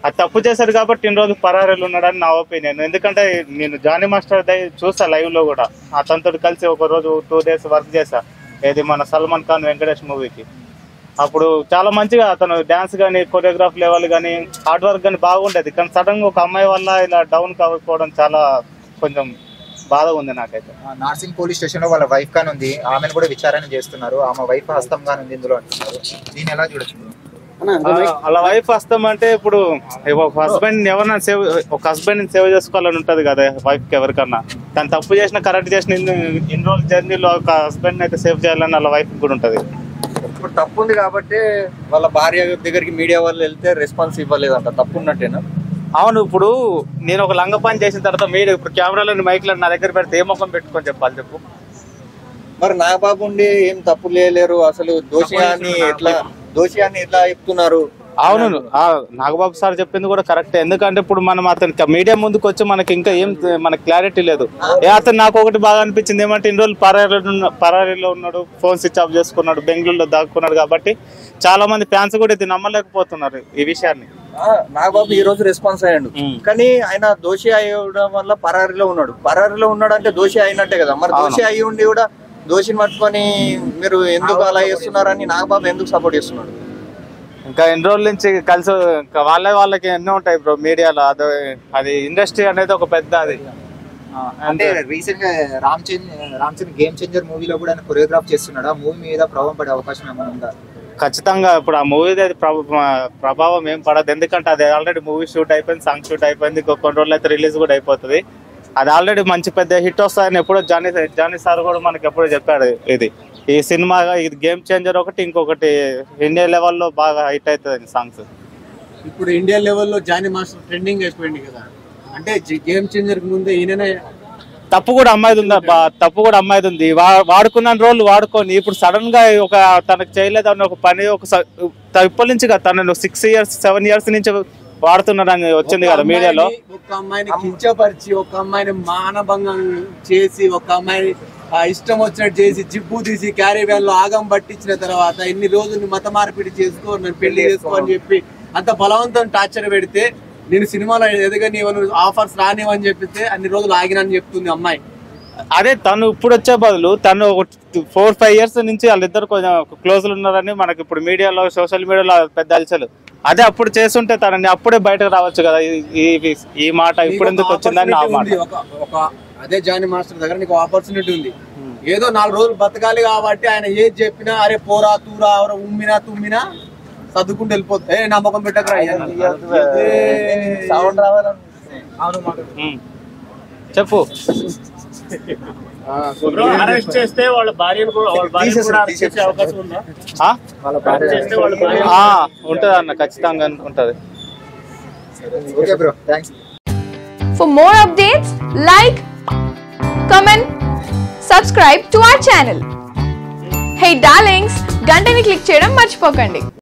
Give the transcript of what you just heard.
అది తప్పు చేశాడు కాబట్టి ఇన్ని రోజులు పరారీలు ఉన్నాడని నా ఒపీనియన్ ఎందుకంటే నేను జానీ మాస్టర్ దై చూసా లైవ్ లో కూడా అతనితో కలిసి ఒక రోజు టూ డేస్ వర్క్ చేశా ఏది మన సల్మాన్ ఖాన్ వెంకటేష్ మూవీకి అప్పుడు చాలా మంచిగా అతను డాన్స్ కానీ కొరియోగ్రాఫ్ లెవెల్ కానీ హార్డ్ వర్క్ కానీ బాగుండేది కానీ సడన్ గా ఒక అమ్మాయి వల్ల ఇలా డౌన్ కాకపోవడం చాలా కొంచెం బాధ ఉంది నాకైతే ఆ, నార్సింగ్ పోలీస్ స్టేషన్ లో వాళ్ళ వైఫ్ గాని ఉంది ఆమెను కూడా విచారణ చేస్తున్నారు ఆమె వైఫ్ హస్తం గాని ఉంది ఇందులో అంటున్నారు దీన్ని ఎలా చూడొచ్చు ఆ- వాళ్ళ వైఫ్ వస్తాం అంటే ఇప్పుడు ఒక హస్బెండ్ ఎవరైనా సేవ్ ఒక హస్బెండ్ సేవ్ చేసుకోవాలని ఉంటది కదా వైఫ్ కి ఎవరికన్నా తను తప్పు చేసిన కరెక్ట్ చేసిన ఇన్ని ఇన్ని రోజుల జర్నీలో ఒక హస్బెండ్ అయితే సేవ్ చేయాలని వాళ్ళ వైఫ్ కూడా ఉంటది ఇప్పుడు తప్పు ఉంది కాబట్టి వాళ్ళ భార్య దగ్గరికి మీడియా వాళ్ళు వెళ్తే రెస్పాన్స్ ఇవ్వలేదంట తప్పు ఉన్నట్టేనా అవును ఇప్పుడు నేను ఒక లంగ పని చేసిన తర్వాత మీరు ఇప్పుడు కెమెరాలను మైక్లను నా దగ్గర పెడితే ఏ ముఖం పెట్టుకొని చెప్పాలి చెప్పు మరి నాగబాబు ఉండి ఏం తప్పు లేలేరు అసలు దోషి అని ఎట్లా దోషి అని ఎట్లా చెప్తున్నారు అవును ఆ, నాగబాబు సార్ చెప్పింది కూడా కరెక్ట్ ఎందుకంటే ఇప్పుడు మనం అతనికి మీడియా ముందుకు వచ్చి మనకి ఇంకా ఏం మనకి క్లారిటీ లేదు ఏ అతను నాకు ఒకటి బాగా అనిపించింది ఏమంటే ఇన్ని రోజులు పరారీలో ఉన్న- పరారీలో ఉన్నాడు ఫోన్ స్విచ్ ఆఫ్ చేసుకున్నాడు బెంగళూరులో దాక్కున్నాడు కాబట్టి చాలా మంది ఫ్యాన్స్ కూడా ఇది నమ్మలేకపోతున్నారు ఈ విషయాన్ని ఆ, నాగబాబు ఈ రోజు రెస్పాన్స్ అయ్యాడు ఉమ్. కానీ ఆయన దోషి అయ్యడం వల్ల పరారిలో ఉన్నాడు పరారిలో ఉన్నాడు అంటే దోషి అయినట్టే కదా మరి దోషి అయి ఉండి కూడా దోషిని పట్టుకొని మీరు ఎందుకు అలా చేస్తున్నారని నాగబాబు ఎందుకు సపోర్ట్ చేస్తున్నాడు ఇంకా ఎన్ని రోజుల నుంచి కలిసి ఇంకా వాళ్ళ వాళ్ళకి ఎన్నో ఉంటాయి బ్రో మీడియాలో అదే అది ఇండస్ట్రీ అనేది ఒక పెద్ద అది అంటే రీసెంట్ గా రామ్ చంద్ రామ్ చంద్ గేమ్ చేంజర్ మూవీలో కూడా ఆయన కొరియోగ్రాఫ్ చేస్తున్నాడు ఆ మూవీ మీద ప్రభావం పడే అవకాశం ఏమైనా ఉందా ఖచ్చితంగా ఇప్పుడు ఆ మూవీ అది ప్రభ- ప్రభావం ఏం పడదు ఎందుకంటే అది ఆల్రెడీ మూవీ షూట్ అయిపోయింది సాంగ్ షూట్ అయిపోయింది ఇంకో కొన్ని రోజులు అయితే రిలీజ్ కూడా అయిపోతుంది అది ఆల్రెడీ మంచి పెద్ద హిట్ వస్తాయని ఎప్పుడో జానీ జానీ సార్ కూడా మనకి ఎప్పుడో చెప్పాడు ఇది ఈ సినిమా ఇది గేమ్ చేంజర్ ఒకటి ఇంకొకటి ఇండియా లెవెల్లో బాగా హిట్ అవుతుంది సాంగ్స్ ఇప్పుడు ఇండియా లెవెల్లో జానీ మాస్టర్ ట్రెండింగ్ అయిపోయింది కదా అంటే గేమ్ చేంజర్ కి ముందే ఈయననే తప్పు కూడా అమ్మాయిది ఉంది అబ్బా తప్పు కూడా అమ్మాయిది ఉంది వా- వాడుకున్న రోజులు వాడుకొని ఇప్పుడు సడన్ గా ఒక తనకు చేయలేదని ఒక పని ఒక స- త- ఇప్పటి నుంచి కదా తనను సిక్స్ ఇయర్స్ సెవెన్ ఇయర్స్ నుంచి వాడుతున్నారని వచ్చింది కదా ఒక మీడియాలో అమ్మాయిని- ఒక అమ్మాయిని కించపరిచి ఒక అమ్మాయిని మానభంగం చేసి ఒక అమ్మాయిని ఆ, ఇష్టం వచ్చినట్టు చేసి జిబ్బు తీసి క్యారీ వ్యాన్ లో ఆగం పట్టించిన తర్వాత ఇన్ని రోజులు మత మార్పిడి చేసుకో నన్ను పెళ్లి చేసుకో అని చెప్పి అంత బలవంతం టార్చర్ పెడితే నేను సినిమాలో ఎదగని ఆఫర్స్ రానివని చెప్పితే అన్ని రోజులు ఆగినని చెప్తుంది అమ్మాయి అదే తను ఇప్పుడు వచ్చే బదులు తను ఫోర్ ఫైవ్ ఇయర్స్ నుంచి వాళ్ళిద్దరు కొంచెం క్లోజ్ ఉన్నారని మనకి ఇప్పుడు మీడియాలో సోషల్ మీడియాలో పెద్ద అలచలు అదే అప్పుడు చేస్తుంటే తనని అప్పుడే బయటకు రావచ్చు కదా ఈ- ఈ ఈ మాట ఇప్పుడు ఎందుకు వచ్చిందని నా opportunity మాట ఉంది. ఒక ఒక అదే జానీ మాస్టర్ దగ్గర నీకు ఆపర్చునిటీ ఉంది ఏదో నాలుగు రోజులు బతకాలి కాబట్టి ఆయన ఏది చెప్పినా అరే పోరా తూరా ఎవరో ఉమ్మినా తుమ్మినా సర్దుకుంటూ వెళ్ళిపోతుంది ఏ నమ్మకం పెట్టకరా సౌండ్ రావాలని ఉమ్. చెప్పు అరెస్ట్ చేస్తే వాళ్ళ భార్యను కూడా వాళ్ళ భార్యను కూడా అరెస్ట్ చేసే అవకాశం ఉందా ఆ? అరెస్ట్ చేస్తే వాళ్ళ భార్య ఆ, ఉంటది అన్న ఖచ్చితంగా ఉంటది okay bro thanks For more updates, like, comment, subscribe to our channel. Hey darlings, గంటని click చేయడం మర్చిపోకండి